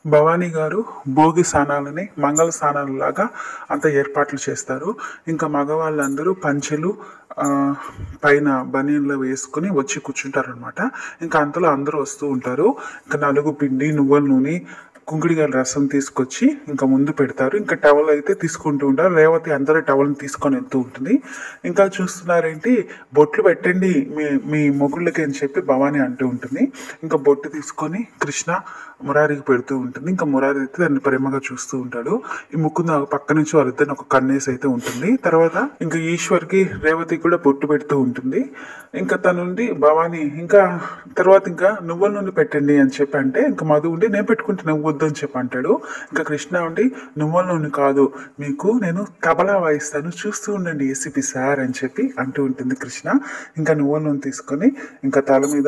భవానీ గారు భోగి స్నానాలని మంగళ స్నానాలలాగా అంత ఏర్పాట్లు చేస్తారు ఇంకా మగవాళ్ళందరూ పంచెలు ఆ, పైన బనీన్లు వేసుకుని వచ్చి కూర్చుంటారు అనమాట ఇంకా అంతలో అందరూ వస్తూ ఉంటారు ఇంకా నలుగు పిండి నువ్వుల నూనె కుంకుడికాయల రసం తీసుకొచ్చి ఇంకా ముందు పెడతారు ఇంకా టవల్ అయితే తీసుకుంటూ ఉంటారు రేవతి అందరూ టవల్ని తీసుకొని వెళ్తూ ఉంటుంది ఇంకా చూస్తున్నారేంటి బొట్లు పెట్టండి మీ మీ మొగుళ్ళకి అని చెప్పి భవాని అంటూ ఉంటుంది ఇంకా బొట్టు తీసుకొని కృష్ణ మురారికి పెడుతూ ఉంటుంది ఇంకా మురారి అయితే దాన్ని ప్రేమగా చూస్తూ ఉంటాడు ఈ ముకుంద పక్క నుంచి వాళ్ళిద్దరిని ఒక కన్నేసి అయితే ఉంటుంది తర్వాత ఇంకా ఈశ్వర్కి రేవతి కూడా బొట్టు పెడుతూ ఉంటుంది ఇంకా తను ఉండి భవాని ఇంకా తర్వాత ఇంకా నువ్వుల నూనె పెట్టండి అని చెప్పి అంటే ఇంకా మధు ఉండి నేను పెట్టుకుంటే నువ్వు వద్దు అని చెప్పి అంటాడు ఇంకా కృష్ణ ఉండి నువ్వుల నూనె కాదు మీకు నేను తబలా వాయిస్తాను చూస్తూ ఉండండి ఏసీపీ సార్ అని చెప్పి అంటూ ఉంటుంది కృష్ణ ఇంకా నువ్వుల నూనె తీసుకొని ఇంకా తల మీద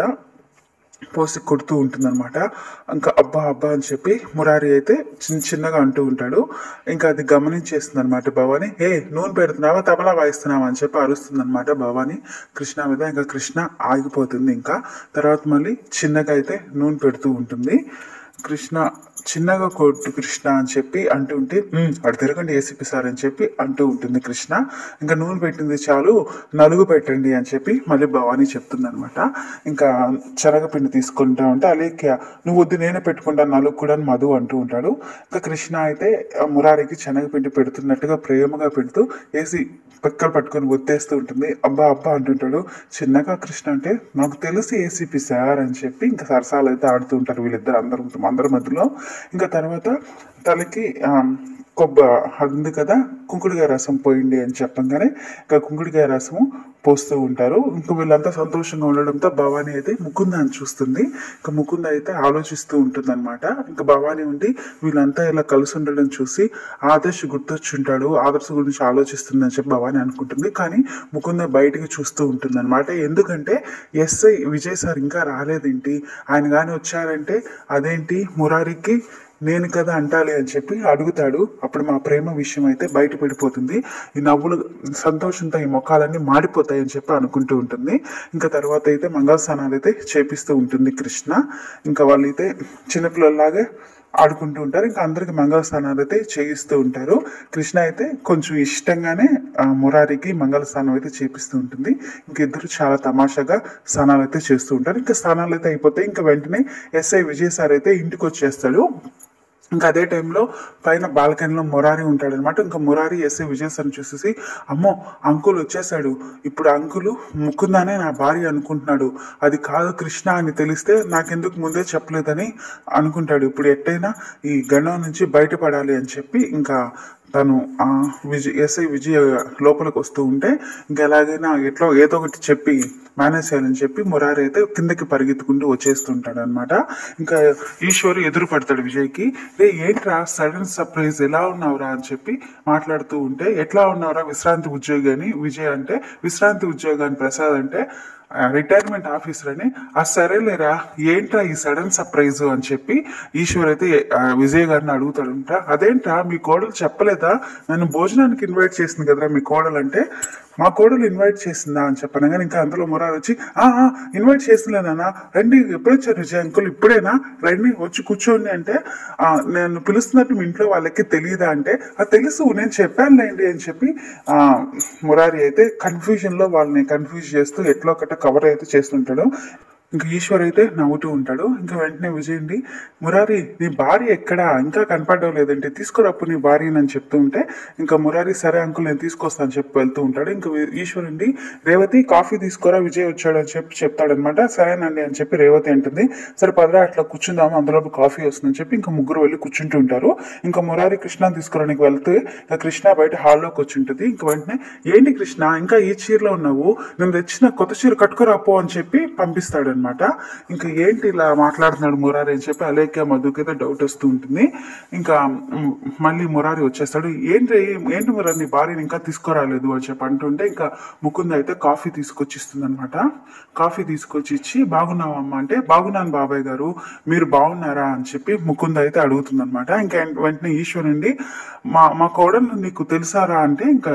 పోసి కొడుతూ ఉంటుందన్నమాట ఇంకా అబ్బా అబ్బా అని చెప్పి మురారి అయితే చిన్న చిన్నగా అంటూ ఉంటాడు ఇంకా అది గమనించేస్తుంది అనమాట భవాని ఏ నూనె పెడుతున్నావా తబలా వాయిస్తున్నావా అని చెప్పి అరుస్తుంది అనమాట భవాని కృష్ణ మీద ఇంకా కృష్ణ ఆగిపోతుంది ఇంకా తర్వాత మళ్ళీ చిన్నగా అయితే నూనె పెడుతూ ఉంటుంది కృష్ణ చిన్నగా కొట్టు కృష్ణ అని చెప్పి అంటూ ఉంటే "ఉమ్, అటు తిరగండి ఏసీపీ సార్ అని చెప్పి అంటూ ఉంటుంది కృష్ణ ఇంకా నూనె పెట్టింది చాలు నలుగు పెట్టండి అని చెప్పి మళ్ళీ భవానీ చెప్తుంది అనమాట ఇంకా శనగపిండి తీసుకుంటా ఉంటే అలేఖ్య నువ్వు వద్దు నేనే పెట్టుకుంటాను నలుగు కూడా అని మధు అంటూ ఉంటాడు ఇంకా కృష్ణ అయితే ఆ మురారికి శనగపిండి పెడుతున్నట్టుగా ప్రేమగా పెడుతూ వేసి పక్కలు పట్టుకొని ఒత్తేస్తూ ఉంటుంది అబ్బా అబ్బా అంటుంటాడు చిన్నగా కృష్ణ అంటే నాకు తెలిసి ఏసీపీ సార్ అని చెప్పి ఇంకా సరసాలు అయితే ఆడుతూ ఉంటారు వీళ్ళిద్దరు అందరూ అందరి మధ్యలో ఇంకా తర్వాత తనకి ఆ, కొబ్బ అది ఉంది కదా కుంకుడుకాయ రసం పోయింది అని చెప్పంగానే ఇంకా కుంకుడుకాయ రసము పోస్తూ ఉంటారు ఇంకా వీళ్ళంతా సంతోషంగా ఉండడంతో భవానీ అయితే ముకుంద అని చూస్తుంది ఇంకా ముకుంద అయితే ఆలోచిస్తూ ఉంటుంది అనమాట ఇంకా భవానీ ఉండి వీళ్ళంతా ఇలా కలిసి ఉండడం చూసి ఆదర్శ్ గుర్తొచ్చుంటాడు ఆదర్శ్ గురించి ఆలోచిస్తుంది అని చెప్పి భవానీ అనుకుంటుంది కానీ ముకుంద బయటికి చూస్తూ ఉంటుంది అనమాట ఎందుకంటే ఎస్ఐ విజయ్ సార్ ఇంకా రాలేదేంటి ఆయన కానీ వచ్చారంటే అదేంటి మురారికి నేను కదా అంటాలి అని చెప్పి అడుగుతాడు అప్పుడు మా ప్రేమ విషయం అయితే బయట పడిపోతుంది ఈ నవ్వులు సంతోషంతో ఈ ముఖాలన్నీ మాడిపోతాయి అని చెప్పి అనుకుంటూ ఉంటుంది ఇంకా తర్వాత అయితే మంగళ స్నానాలు అయితే చేపిస్తూ ఉంటుంది కృష్ణ ఇంకా వాళ్ళైతే చిన్నపిల్లల్లాగా ఆడుకుంటూ ఉంటారు ఇంకా అందరికి మంగళ స్నానాలు అయితే చేయిస్తూ ఉంటారు కృష్ణ అయితే కొంచెం ఇష్టంగానే ఆ, మురారికి మంగళ స్నానం అయితే చేపిస్తూ ఉంటుంది ఇంక ఇద్దరు చాలా తమాషాగా స్నానాలు అయితే చేస్తూ ఉంటారు ఇంకా స్నానాలు అయితే అయిపోతాయి ఇంకా వెంటనే ఎస్ఐ విజయ్ సార్ అయితే ఇంటికి వచ్చేస్తాడు ఇంకా అదే టైంలో పైన బాల్కనీలో మురారి ఉంటాడు అనమాట ఇంకా మురారి ఎస్ఐ విజయసారిని చూసేసి అమ్మో అంకుల్ వచ్చేసాడు ఇప్పుడు అంకులు ముకుందానే నా భార్య అనుకుంటున్నాడు అది కాదు కృష్ణ అని తెలిస్తే నాకెందుకు ముందే చెప్పలేదని అనుకుంటాడు ఇప్పుడు ఎట్టయినా ఈ గండం నుంచి బయటపడాలి అని చెప్పి ఇంకా తను ఆ విజయ్ ఎస్ఐ విజయ్ లోపలికి వస్తూ ఉంటే ఇంకా ఎలాగైనా ఎట్లా ఏదో ఒకటి చెప్పి మేనేజ్ చేయాలని చెప్పి మురారి అయితే కిందకి పరిగెత్తుకుంటూ వచ్చేస్తుంటాడు అనమాట ఇంకా ఈశ్వరు ఎదురు పడతాడు విజయ్కి రే ఏంట్రా సడన్ సర్ప్రైజ్ ఎలా ఉన్నావురా అని చెప్పి మాట్లాడుతూ ఉంటే ఎట్లా ఉన్నావురా విశ్రాంతి ఉద్యోగి అని విజయ్ అంటే విశ్రాంతి ఉద్యోగి అని ప్రసాద్ అంటే రిటైర్మెంట్ ఆఫీసర్ అని ఆ సరేలేరా ఏంట్రా ఈ సడన్ సర్ప్రైజ్ అని చెప్పి ఈశ్వర్ అయితే ఆ, విజయ్ గారిని అడుగుతాడంట అదేంట్రా మీ కోడలు చెప్పలేదా నన్ను భోజనానికి ఇన్వైట్ చేసింది కదరా మీ కోడలు అంటే మా కోడలు ఇన్వైట్ చేసిందా అని చెప్పాను కానీ ఇంకా అందులో మురారు వచ్చి "ఆ, ఆ, ఇన్వైట్ చేసిందేనా రండి ఎప్పుడు వచ్చారు విజయ్ అంకుల్ ఇప్పుడేనా రండి వచ్చి కూర్చోండి అంటే "ఆ, నేను పిలుస్తున్నట్టు మీ ఇంట్లో వాళ్ళకి తెలియదా అంటే "ఆ, తెలుసు నేను చెప్పానులేండి అని చెప్పి ఆ, మురారి అయితే కన్ఫ్యూజన్ లో వాళ్ళని కన్ఫ్యూజ్ చేస్తూ ఎట్లా ఒకట కవర్ అయితే చేస్తుంటాడు ఇంకా ఈశ్వర్ అయితే నవ్వుతూ ఉంటాడు ఇంకా వెంటనే విజయ్ అండి మురారి నీ భార్య ఎక్కడా ఇంకా కనపడడం లేదంటే తీసుకురప్పు నీ భార్యని అని చెప్తూ ఉంటే ఇంకా మురారి సరే అంకుల్ నేను తీసుకొస్తాను చెప్పి వెళ్తూ ఉంటాడు ఇంకా వి- ఈశ్వర్ అండి రేవతి కాఫీ తీసుకోరా విజయ్ వచ్చాడు అని చెప్పి చెప్తాడనమాట సరేనండి అని చెప్పి రేవతి అంటుంది సరే పదరా అట్లా కూర్చుందాము అందులో కాఫీ వస్తుందని చెప్పి ఇంకా ముగ్గురు వెళ్ళి కూర్చుంటూ ఉంటారు ఇంకా మురారి కృష్ణ తీసుకురానికి వెళ్తే ఇంకా కృష్ణ బయట హాల్లోకి వచ్చి ఉంటుంది ఇంకా వెంటనే ఏంటి కృష్ణ ఇంకా ఈ చీరలో ఉన్నావు నేను తెచ్చిన కొత్త చీర కట్టుకురా పో అని చెప్పి పంపిస్తాడు అనమాట ఇంకా ఏంటి ఇలా మాట్లాడుతున్నాడు మురారి అని చెప్పి అలేఖ్య మధుకైతే డౌట్ వస్తూ ఉంటుంది ఇంకా మ్, మళ్ళీ మురారి వచ్చేస్తాడు ఏంటి ఏంటి మురారి నీ భార్యని ఇంకా తీసుకురాలేదు అని చెప్పి అంటుంటే ఇంకా ముకుంద అయితే కాఫీ తీసుకొచ్చి ఇస్తుంది అనమాట కాఫీ తీసుకొచ్చి ఇచ్చి బాగున్నావమ్మా అంటే బాగున్నాను బాబాయ్ గారు మీరు బాగున్నారా అని చెప్పి ముకుంద అయితే అడుగుతుంది అనమాట ఇంకా వెంటనే ఈశ్వర్ అండి మా మా కోడలు నీకు తెలుసారా అంటే ఇంకా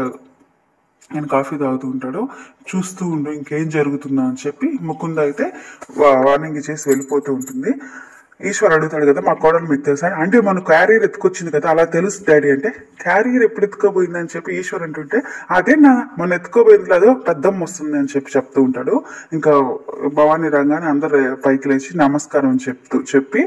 నేను కాఫీ తాగుతూ ఉంటాడు చూస్తూ ఉండు ఇంకేం జరుగుతుందో అని చెప్పి ముకుంద అయితే వా- వార్నింగ్ చేసి వెళ్ళిపోతూ ఉంటుంది ఈశ్వర్ అడుగుతాడు కదా మా కోడలు మీకు తెలుసా అంటే మన క్యారియర్ ఎత్తుకొచ్చింది కదా అలా తెలుసు డాడీ అంటే క్యారియర్ ఎప్పుడు ఎత్తుకోబోయింది అని చెప్పి ఈశ్వర్ అంటుంటే అదే నా మొన్న ఎత్తుకోబోయింది అదో పెద్దమ్మ వస్తుంది అని చెప్పి చెప్తూ ఉంటాడు ఇంకా భవానీ రంగానే అందరు పైకి లేచి నమస్కారం చెప్తూ చెప్పి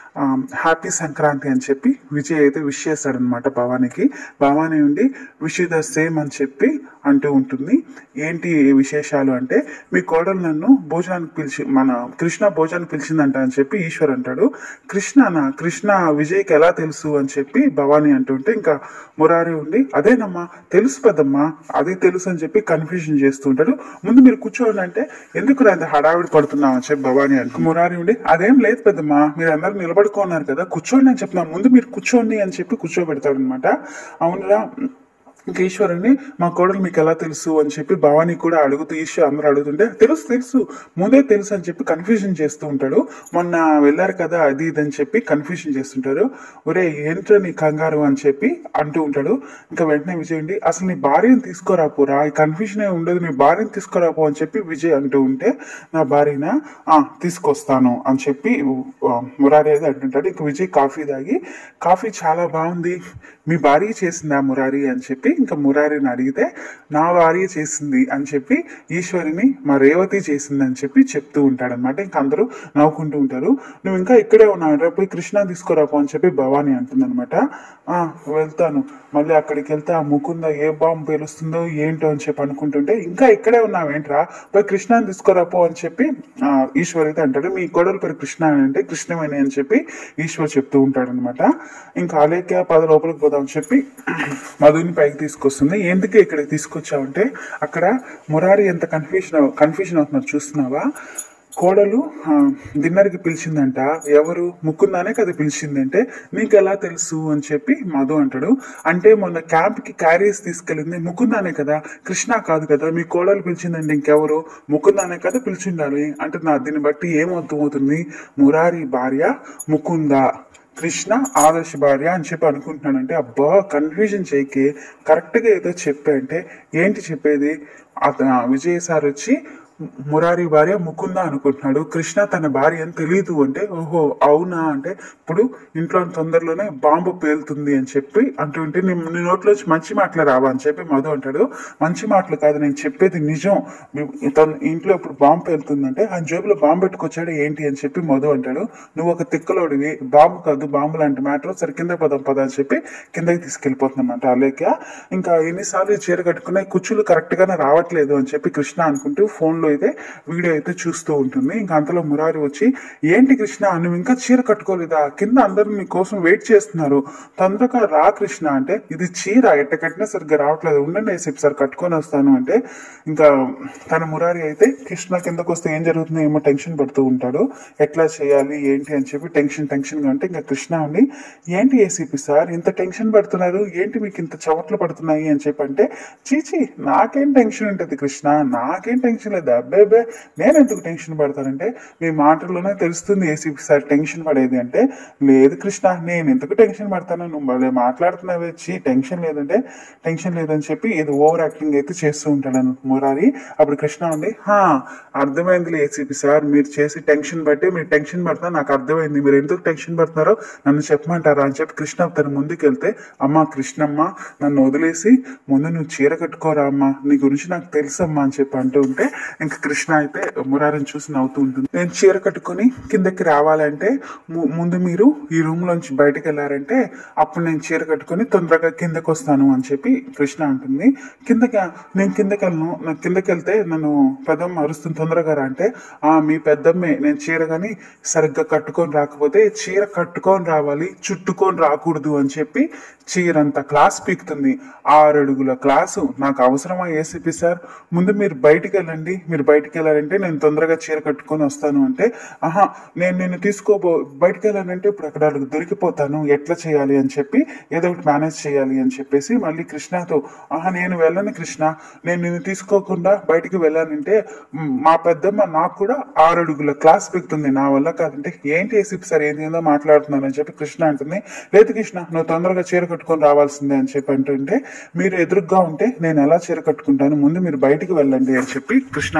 హ్యాపీ సంక్రాంతి అని చెప్పి విజయ్ అయితే విష్ చేస్తాడనమాట భవానీకి భవానీ ఉండి విష్ ద సేమ్ అని చెప్పి అంటూ ఉంటుంది ఏంటి విశేషాలు అంటే మీ కోడలు నన్ను భోజనానికి పిలిచి మన కృష్ణ భోజనానికి పిలిచిందంట అని చెప్పి ఈశ్వర్ అంటాడు కృష్ణనా కృష్ణ విజయ్కి ఎలా తెలుసు అని చెప్పి భవానీ అంటుంటే ఇంకా మురారి ఉండి అదేనమ్మా తెలుసు పెద్దమ్మా అది తెలుసు అని చెప్పి కన్ఫ్యూజన్ చేస్తూ ఉంటాడు ముందు మీరు కూర్చోండి అంటే ఎందుకు అంత హడావిడి పడుతున్నాం అని చెప్పి భవానీ అంటూ మురారి ఉండి అదేం లేదు పెద్దమ్మా మీరు అందరూ నిలబడుకున్నారు కదా కూర్చోండి అని చెప్పిన ముందు మీరు కూర్చోండి అని చెప్పి కూర్చోబెడతాడు అనమాట అవునరా ఇంకా ఈశ్వరుని మా కోడలు మీకు ఎలా తెలుసు అని చెప్పి భవానీ కూడా అడుగుతూ ఈశ్వర్ అందరూ అడుగుతుంటే తెలుసు తెలుసు ముందే తెలుసు అని చెప్పి కన్ఫ్యూజన్ చేస్తూ ఉంటాడు మొన్న వెళ్ళారు కదా అది ఇది అని చెప్పి కన్ఫ్యూజన్ చేస్తుంటారు ఒరే ఏంట్రా నీ కంగారు అని చెప్పి అంటూ ఉంటాడు ఇంకా వెంటనే విజయ్ ఉండి అసలు నీ భార్యను తీసుకురాపోరా ఈ కన్ఫ్యూజన్ ఏ ఉండదు నీ భార్యను తీసుకురాపో అని చెప్పి విజయ్ అంటూ ఉంటే నా భార్యన "ఆ, తీసుకొస్తాను అని చెప్పి ఆ, మురారి అయితే అంటుంటాడు ఇంక విజయ్ కాఫీ తాగి కాఫీ చాలా బాగుంది మీ భార్య చేసిందా మురారి అని చెప్పి ఇంకా మురారిని అడిగితే నా భార్య చేసింది అని చెప్పి ఈశ్వరిని మా రేవతి చేసింది అని చెప్పి చెప్తూ ఉంటాడనమాట ఇంకా అందరూ నవ్వుకుంటూ ఉంటారు నువ్వు ఇంకా ఇక్కడే ఉన్నావు రా పోయి కృష్ణ తీసుకురాపో అని చెప్పి భవానీ అంటుందన్నమాట "ఆ, వెళ్తాను మళ్ళీ అక్కడికి వెళ్తే ఆ ముకుంద ఏ బాంబు పేలుస్తుందో ఏంటో అని చెప్పి అనుకుంటుంటే ఇంకా ఇక్కడే ఉన్నావేంట్రా పోయి కృష్ణని తీసుకురాపో అని చెప్పి ఆ, ఈశ్వర్ అయితే అంటాడు మీ కోడలు పేరు కృష్ణ అని అంటే కృష్ణవేణి అని చెప్పి ఈశ్వర్ చెప్తూ ఉంటాడు అనమాట ఇంకా అలేఖ్య పద లోపలికి పోదామని చెప్పి మధుని పైకి తీసుకొస్తుంది ఎందుకు ఇక్కడికి తీసుకొచ్చావంటే అక్కడ మురారి ఎంత కన్ఫ్యూజన్ కన్ఫ్యూజన్ అవుతున్నారు చూస్తున్నావా కోడలు ఆ, డిన్నర్కి పిలిచిందంట ఎవరు ముకుందానే కదా పిలిచింది అంటే నీకు ఎలా తెలుసు అని చెప్పి మధు అంటాడు అంటే మొన్న క్యాంప్కి క్యారీస్ తీసుకెళ్ళింది ముకుందానే కదా కృష్ణ కాదు కదా మీ కోడలు పిలిచిందంటే ఇంకెవరు ముకుందానే కదా పిలిచిండాలి అంటే నా దీన్ని బట్టి ఏమర్థమవుతుంది మురారి భార్య ముకుంద కృష్ణ ఆదర్శ భార్య అని చెప్పి అనుకుంటున్నానంటే అబ్బా కన్ఫ్యూజన్ చేయకే కరెక్ట్గా ఏదో చెప్పే అంటే ఏంటి చెప్పేది అత విజయ్ సార్ వచ్చి మురారి భార్య ముకుంద అనుకుంటున్నాడు కృష్ణ తన భార్య అని తెలియదు అంటే ఓహో అవునా అంటే ఇప్పుడు ఇంట్లో తొందరలోనే బాంబు పేలుతుంది అని చెప్పి అంటుంటే నీ నీ నోట్లోంచి మంచి మాటలు రావా అని చెప్పి మధు అంటాడు మంచి మాటలు కాదు నేను చెప్పేది నిజం మీ- తన ఇంట్లో ఇప్పుడు బాంబు పేలుతుందంటే ఆ జేబులో బాంబు పెట్టుకొచ్చాడు ఏంటి అని చెప్పి మధు అంటాడు నువ్వు ఒక తిక్కలోడివి బాంబు కాదు బాంబు లాంటి మ్యాటర్ సరే కింద పదం పద అని చెప్పి కిందకి తీసుకెళ్ళిపోతుందన్నమాట అలేక ఇంకా ఎన్నిసార్లు ఈ చీర కట్టుకునే కుచ్చులు కరెక్ట్ గానే రావట్లేదు అని చెప్పి కృష్ణ అనుకుంటూ ఫోన్ లో అయితే వీడియో అయితే చూస్తూ ఉంటుంది ఇంకా అంతలో మురారి వచ్చి ఏంటి కృష్ణ నువ్వు ఇంకా చీర కట్టుకోలేదా కింద అందరూ నీ కోసం వెయిట్ చేస్తున్నారు తొందరగా రా కృష్ణ అంటే ఇది చీర ఎట్ట కట్టినా సరిగ్గా రావట్లేదు ఉండండి వేసేపు సార్ కట్టుకొని వస్తాను అంటే ఇంకా తన మురారి అయితే కృష్ణ కిందకు వస్తే ఏం జరుగుతుందో ఏమో టెన్షన్ పడుతూ ఉంటాడు ఎట్లా చేయాలి ఏంటి అని చెప్పి టెన్షన్ టెన్షన్ గా అంటే ఇంకా కృష్ణ ఉండి ఏంటి ఏసీపీ సార్ ఇంత టెన్షన్ పడుతున్నారు ఏంటి మీకు ఇంత చవట్లు పడుతున్నాయి అని చెప్పి అంటే చీచి నాకేం టెన్షన్ ఉంటుంది కృష్ణ నాకేం టెన్షన్ లేదు అబ్బాయి నేను ఎందుకు టెన్షన్ పడతానంటే మీ మాటల్లోనే తెలుస్తుంది ఏసీపీ సార్ టెన్షన్ పడేది అంటే లేదు కృష్ణ నేను ఎందుకు టెన్షన్ పడతాను నువ్వు భలే మాట్లాడుతున్నావే చీ టెన్షన్ లేదంటే టెన్షన్ లేదని చెప్పి ఏదో ఓవర్ యాక్టింగ్ అయితే చేస్తూ ఉంటాడు మురారి అప్పుడు కృష్ణ ఉండి హా అర్థమైందిలే ఏసీపీ సార్ మీరు చేసి టెన్షన్ బట్టి మీరు టెన్షన్ పడుతున్నా నాకు అర్థమైంది మీరు ఎందుకు టెన్షన్ పడుతున్నారో నన్ను చెప్పమంటారా అని చెప్పి కృష్ణ తన ముందుకు వెళ్తే అమ్మా కృష్ణమ్మ నన్ను వదిలేసి ముందు నువ్వు చీర కట్టుకోరా అమ్మా నీ గురించి నాకు తెలుసమ్మా అని చెప్పి అంటూ ఉంటే ఇంకా కృష్ణ అయితే మురారిని చూసి నవ్వుతూ ఉంటుంది నేను చీర కట్టుకొని కిందకి రావాలంటే ము- ముందు మీరు ఈ రూమ్ లోంచి బయటకు వెళ్ళారంటే అప్పుడు నేను చీర కట్టుకొని తొందరగా కిందకి వస్తాను అని చెప్పి కృష్ణ అంటుంది కిందకి నేను కిందకి వెళ్ళను నాకు కిందకి వెళ్తే నన్ను పెద్దమ్మ అరుస్తుంది తొందరగా రా అంటే ఆ మీ పెద్దమ్మే నేను చీర కానీ సరిగ్గా కట్టుకొని రాకపోతే చీర కట్టుకొని రావాలి చుట్టుకొని రాకూడదు అని చెప్పి చీర అంత క్లాస్ పీకుతుంది ఆరు అడుగుల క్లాసు నాకు అవసరమా ఏసీపీ సార్ ముందు మీరు బయటికి వెళ్ళండి మీరు బయటికి వెళ్ళారంటే నేను తొందరగా చీర కట్టుకొని వస్తాను అంటే ఆహా నేను నిన్ను తీసుకోబో బయటికి వెళ్ళానంటే ఇప్పుడు అక్కడ వాళ్ళకి దొరికిపోతాను ఎట్లా చేయాలి అని చెప్పి ఏదో ఒకటి మేనేజ్ చేయాలి అని చెప్పేసి మళ్ళీ కృష్ణతో ఆహా నేను వెళ్ళను కృష్ణ నేను నిన్ను తీసుకోకుండా బయటికి వెళ్ళానంటే మ్, మా పెద్దమ్మ నాకు కూడా ఆరు అడుగుల క్లాస్ పెడుతుంది నా వల్ల కాదంటే ఏంటి ఏసీపీ సార్ ఏంది ఏందో మాట్లాడుతున్నాను అని చెప్పి కృష్ణ అంటుంది లేదు కృష్ణ నువ్వు తొందరగా చీర కట్టుకొని రావాల్సిందే అని చెప్పి అంటుంటే మీరు ఎదురుగ్గా ఉంటే నేను ఎలా చీర కట్టుకుంటాను ముందు మీరు బయటికి వెళ్ళండి అని చెప్పి కృష్ణ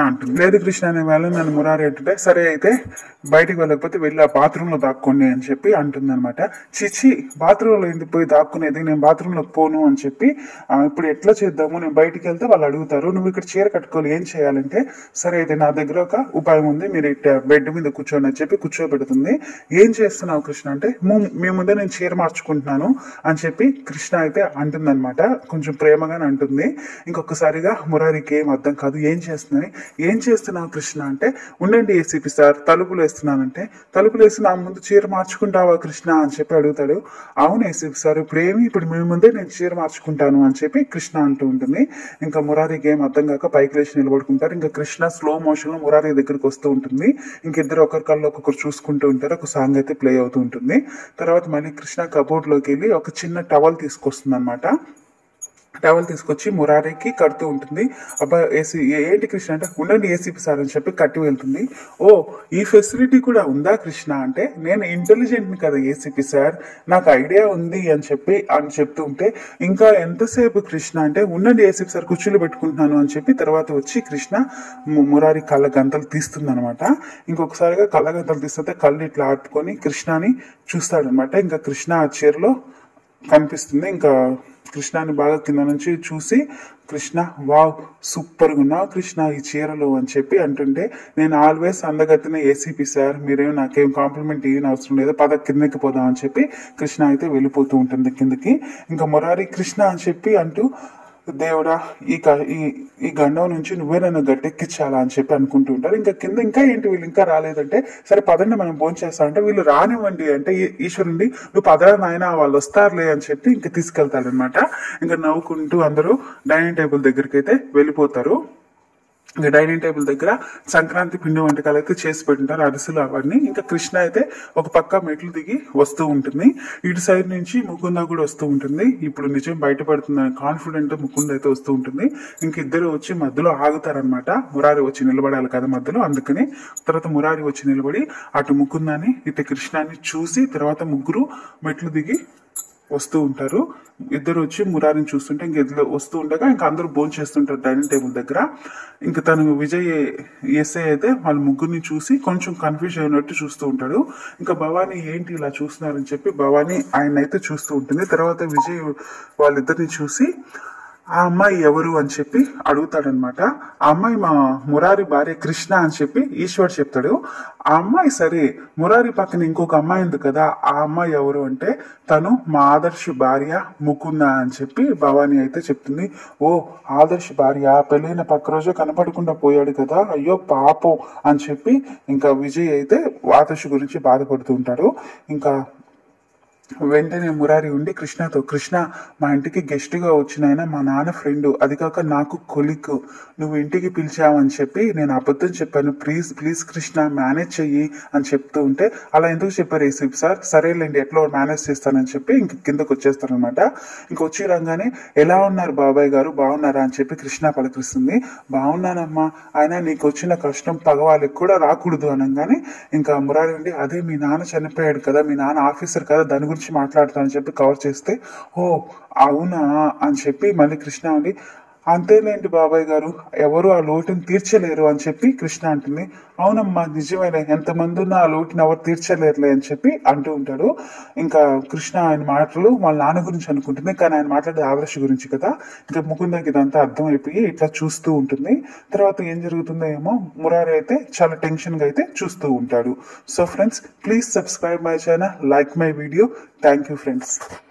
అంటుంది లేదు కృష్ణ నేను వెళ్ళను నన్ను మురారి అంటుంటే సరే అయితే బయటికి వెళ్ళకపోతే వెళ్ళి ఆ బాత్రూమ్ లో దాక్కోండి అని చెప్పి అంటుంది అనమాట చిచి బాత్రూమ్ లో ఎందుకు పోయి దాక్కునేది నేను బాత్రూమ్ లో పోను అని చెప్పి "ఆ, ఇప్పుడు ఎట్లా చేద్దాము నేను బయటికి వెళ్తే వాళ్ళు అడుగుతారు నువ్వు ఇక్కడ చీర కట్టుకోవాలి ఏం చేయాలంటే సరే అయితే నా దగ్గర ఒక ఉపాయం ఉంది మీరు ఇట్ట బెడ్ మీద కూర్చోండి అని చెప్పి కూర్చోబెడుతుంది ఏం చేస్తున్నావు కృష్ణ అంటే "ము- మీ ముందే నేను చీర మార్చుకుంటున్నాను అని చెప్పి కృష్ణ అయితే అంటుందన్నమాట కొంచెం ప్రేమగానే అంటుంది ఇంకొకసారిగా మురారికి ఏం అర్థం కాదు ఏం చేస్తున్నాయి ఏం చేస్తున్నావు కృష్ణ అంటే ఉండండి ఏసీపీ సార్ తలుపులు వేస్తున్నానంటే తలుపులు వేసి నా ముందు చీర మార్చుకుంటావా కృష్ణ అని చెప్పి అడుగుతాడు అవును ఏసీపీ సార్ ఇప్పుడు ఏమి ఇప్పుడు మీ ముందే నేను చీర మార్చుకుంటాను అని చెప్పి కృష్ణ అంటూ ఉంటుంది ఇంకా మురారికి ఏం అర్థం కాక పైకి లేచి నిలబడుకుంటారు ఇంకా కృష్ణ స్లో మోషన్ లో మురారి దగ్గరికి వస్తూ ఉంటుంది ఇంకిద్దరు ఒకరి కళ్ళు ఒక్కొక్కరు చూసుకుంటూ ఉంటారు ఒక సాంగ్ అయితే ప్లే అవుతూ ఉంటుంది తర్వాత మళ్ళీ కృష్ణ కబోర్డ్ లోకి వెళ్ళి ఒక చిన్న టవల్ తీసుకొస్తుంది అనమాట టవల్ తీసుకొచ్చి మురారికి కడుతూ ఉంటుంది అబ్బా ఏసీ ఏంటి కృష్ణ అంటే ఉండండి ఏసీపీ సార్ అని చెప్పి కట్టి వెళ్తుంది ఓ ఈ ఫెసిలిటీ కూడా ఉందా కృష్ణ అంటే నేను ఇంటెలిజెంట్ ని కదా ఏసీపీ సార్ నాకు ఐడియా ఉంది అని చెప్పి అని చెప్తూ ఉంటే ఇంకా ఎంతసేపు కృష్ణ అంటే ఉండండి ఏసీపీ సార్ కుర్చీలు పెట్టుకుంటున్నాను అని చెప్పి తర్వాత వచ్చి కృష్ణ ము- మురారి కళ్ళ గంతలు తీస్తుంది అనమాట ఇంకొకసారిగా కళ్ళ గంతలు తీస్తుంటే కళ్ళు ఇట్లా ఆపుకొని కృష్ణని చూస్తాడనమాట ఇంకా కృష్ణ ఆ చీరలో కనిపిస్తుంది ఇంకా కృష్ణాని బాగా కింద నుంచి చూసి కృష్ణ వావ్ సూపర్ గా ఉన్నావు కృష్ణ ఈ చీరలో అని చెప్పి అంటుంటే నేను ఆల్వేస్ అందగతిన ఏసీపీ సార్ మీరేం నాకేం కాంప్లిమెంట్ ఇవ్వని అవసరం లేదు పద కిందకి పోదాం అని చెప్పి కృష్ణ అయితే వెళ్ళిపోతూ ఉంటుంది కిందకి ఇంకా మురారి కృష్ణ అని చెప్పి అంటూ దేవుడా ఈ క- ఈ ఈ గండం నుంచి నువ్వే నన్ను గట్టెక్కించాలా అని చెప్పి అనుకుంటూ ఉంటారు ఇంకా కింద ఇంకా ఏంటి వీళ్ళు ఇంకా రాలేదంటే సరే పదండి మనం ఫోన్ చేస్తాం అంటే వీళ్ళు రానివ్వండి అంటే ఈ- ఈశ్వరుండి నువ్వు పదరా నాయన వాళ్ళు వస్తారులే అని చెప్పి ఇంకా తీసుకెళ్తాడనమాట ఇంకా నవ్వుకుంటూ అందరూ డైనింగ్ టేబుల్ దగ్గరికి అయితే వెళ్ళిపోతారు ఇంకా డైనింగ్ టేబుల్ దగ్గర సంక్రాంతి పిండి వంటకాలు అయితే చేసి పెట్టింటారు అరిసెలు అవన్నీ ఇంకా కృష్ణ అయితే ఒక పక్క మెట్లు దిగి వస్తూ ఉంటుంది ఇటు సైడ్ నుంచి ముకుంద కూడా వస్తూ ఉంటుంది ఇప్పుడు నిజం బయటపడుతుందని కాన్ఫిడెంట్ ముకుంద అయితే వస్తూ ఉంటుంది ఇంక ఇద్దరు వచ్చి మధ్యలో ఆగుతారనమాట మురారి వచ్చి నిలబడాలి కదా మధ్యలో అందుకని తర్వాత మురారి వచ్చి నిలబడి అటు ముకుందాన్ని ఇటు కృష్ణాన్ని చూసి తర్వాత ముగ్గురు మెట్లు దిగి వస్తూ ఉంటారు ఇద్దరు వచ్చి మురారిని చూస్తుంటే ఇంక ఇద్దరు వస్తూ ఉండగా ఇంకా అందరూ భోజనం చేస్తుంటారు డైనింగ్ టేబుల్ దగ్గర ఇంకా తను విజయ్ ఎస్ఐ అయితే వాళ్ళ ముగ్గురిని చూసి కొంచెం కన్ఫ్యూజ్ అయినట్టు చూస్తూ ఉంటాడు ఇంకా భవానీ ఏంటి ఇలా చూస్తున్నారని చెప్పి భవానీ ఆయన అయితే చూస్తూ ఉంటుంది తర్వాత విజయ్ వాళ్ళిద్దరిని చూసి ఆ అమ్మాయి ఎవరు అని చెప్పి అడుగుతాడనమాట ఆ అమ్మాయి మా మురారి భార్య కృష్ణ అని చెప్పి ఈశ్వర్ చెప్తాడు ఆ అమ్మాయి సరే మురారి పక్కన ఇంకొక అమ్మాయి ఉంది కదా ఆ అమ్మాయి ఎవరు అంటే తను మా ఆదర్శ భార్య ముకుంద అని చెప్పి భవానీ అయితే చెప్తుంది ఓ ఆదర్శ భార్య పెళ్ళైన పక్క రోజే కనపడకుండా పోయాడు కదా అయ్యో పాపం అని చెప్పి ఇంకా విజయ్ అయితే ఆదర్శ గురించి బాధపడుతూ ఉంటాడు ఇంకా వెంటనే మురారి ఉండి కృష్ణతో కృష్ణ మా ఇంటికి గెస్ట్ గా వచ్చిన ఆయన మా నాన్న ఫ్రెండ్ అది కాక నాకు కొలిక్ నువ్వు ఇంటికి పిలిచావని చెప్పి నేను అబద్ధం చెప్పాను ప్లీజ్ ప్లీజ్ కృష్ణ మేనేజ్ చెయ్యి అని చెప్తూ ఉంటే అలా ఎందుకు చెప్పారు ఏసీపీ సార్ సరేలేండి ఎట్లా మేనేజ్ చేస్తానని చెప్పి ఇంక కిందకు వచ్చేస్తారనమాట ఇంక వచ్చి రాగానే ఎలా ఉన్నారు బాబాయ్ గారు బాగున్నారా అని చెప్పి కృష్ణ పలకరిస్తుంది బాగున్నానమ్మా ఆయన నీకు వచ్చిన కష్టం పగవాళ్ళకి కూడా రాకూడదు అనగానే ఇంకా మురారి ఉండి అదే మీ నాన్న చనిపోయాడు కదా మీ నాన్న ఆఫీసర్ కదా దాని గురించి మాట్లాడతానని చెప్పి కవర్ చేస్తే ఓ అవునా అని చెప్పి మళ్ళీ కృష్ణ ఉండి అంతేలేంటి బాబాయ్ గారు ఎవరు ఆ లోటుని తీర్చలేరు అని చెప్పి కృష్ణ అంటుంది అవునమ్మా నిజమేలే ఎంతమంది ఉన్నా ఆ లోటుని ఎవరు తీర్చలేరులే అని చెప్పి అంటూ ఉంటాడు ఇంకా కృష్ణ ఆయన మాటలు వాళ్ళ నాన్న గురించి అనుకుంటుంది కానీ ఆయన మాట్లాడే ఆదర్శ గురించి కదా ఇంకా ముకుందకి ఇదంతా అర్థమైపోయి ఇట్లా చూస్తూ ఉంటుంది తర్వాత ఏం జరుగుతుందో ఏమో మురారి అయితే చాలా టెన్షన్ గా అయితే చూస్తూ ఉంటాడు so friends please subscribe my channel like my video thank you friends